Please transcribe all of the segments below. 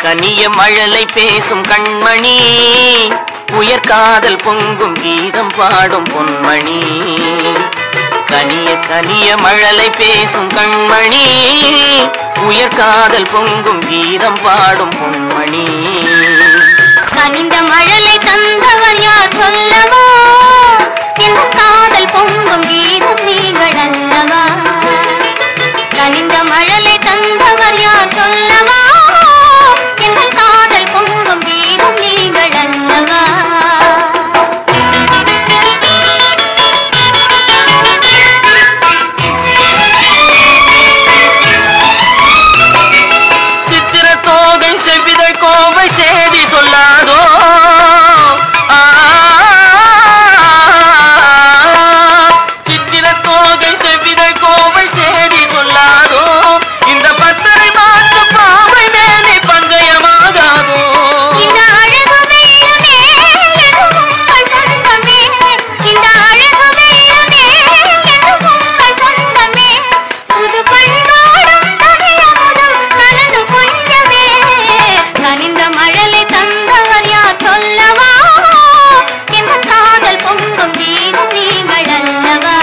கனிய மழலை பேசும் கண்மணி உயர்காதல் பொங்கும் கீதம் பாடும் பொன்மணி கனிய கனிய மழலை பேசும் கண்மணி உயர்காதல் பொங்கும் கீதம் பாடும் பொன்மணி கனிந்த மழலை தந்தவர் யார் சொல்லவா என் காதல் பொங்கும் கீதம் நீங்கள் அல்லவா கனிந்த மழலை தந்தவர் யார் சொல்லவா என் காதல் பொங்கும் கீதம் நீங்கள் அல்லவா சித்திர தோகை செவ்விதழ் கோவை சேதி சொல்லாதோ ஆ, சித்திர தோகை செவ்விதழ் கோவை சேதி சொல்லாதோ இந்த பத்தரை மாற்று பாவை மேலே பங்கயமாகாதோ இந்த அழகு வெள்ளமே எது உங்கள் சொந்தமே இந்த அழகு வெள்ளமே எது உங்கள் சொந்தமே புது பண்பாடும் தமிழமுதும் கலந்து கொஞ்சமே கனிந்த மழலை தந்தவர் யார் சொல்லவா என் காதல் பொங்கும் கீதம் நீங்கள் அல்லவா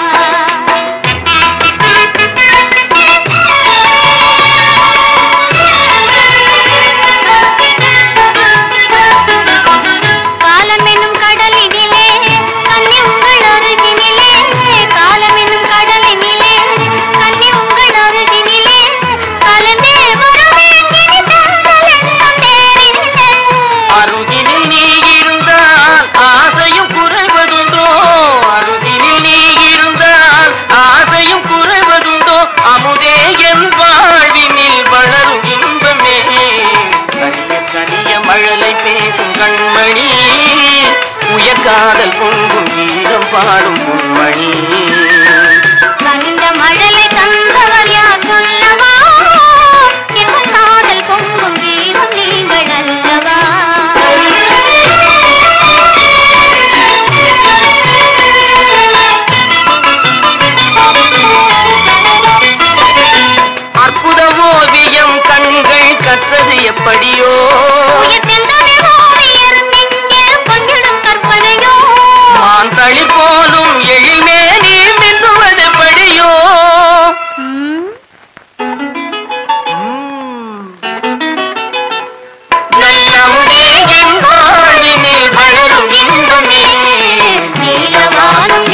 காலம் என்னும் கடலினிலே கன்னி உங்கள் அருகினிலே காலம் என்னும் கடலினிலே கன்னி உங்கள் அருகினிலே கலந்தே வருவேன் இனி தங்கள் எண்ணம் தேரினிலே அருகினில் நீ இருந்தால் ஆசையும் குறைவதுண்டோ அருகினில் நீ இருந்தால் ஆசையும் குறைவதுண்டோ அமுதே என் வாழ்வினில் வளரும் இன்பமே கனிய கனிய மழலை பேசும் கண்மணி உயர்காதல் பொங்கும் கீதம் பாடும் பொன்மணி கனிந்த மழலை தந்தவர் யார் சொல்லவா என் காதல் பொங்கும் கீதம் நீங்கள் அல்லவா அற்புத ஓவியம் கண்கள் கற்றது எப்படியோ உயிர் செந்தமிழ் ஓவியர் நெஞ்சே பொங்கிடும் கற்பனையோ மான் தளி போலும் எழில்மே நீ மின்னுவது படியோ நல்லமுதே என் வாழ்வினில் வளரும் இன்பமே நீலவானம்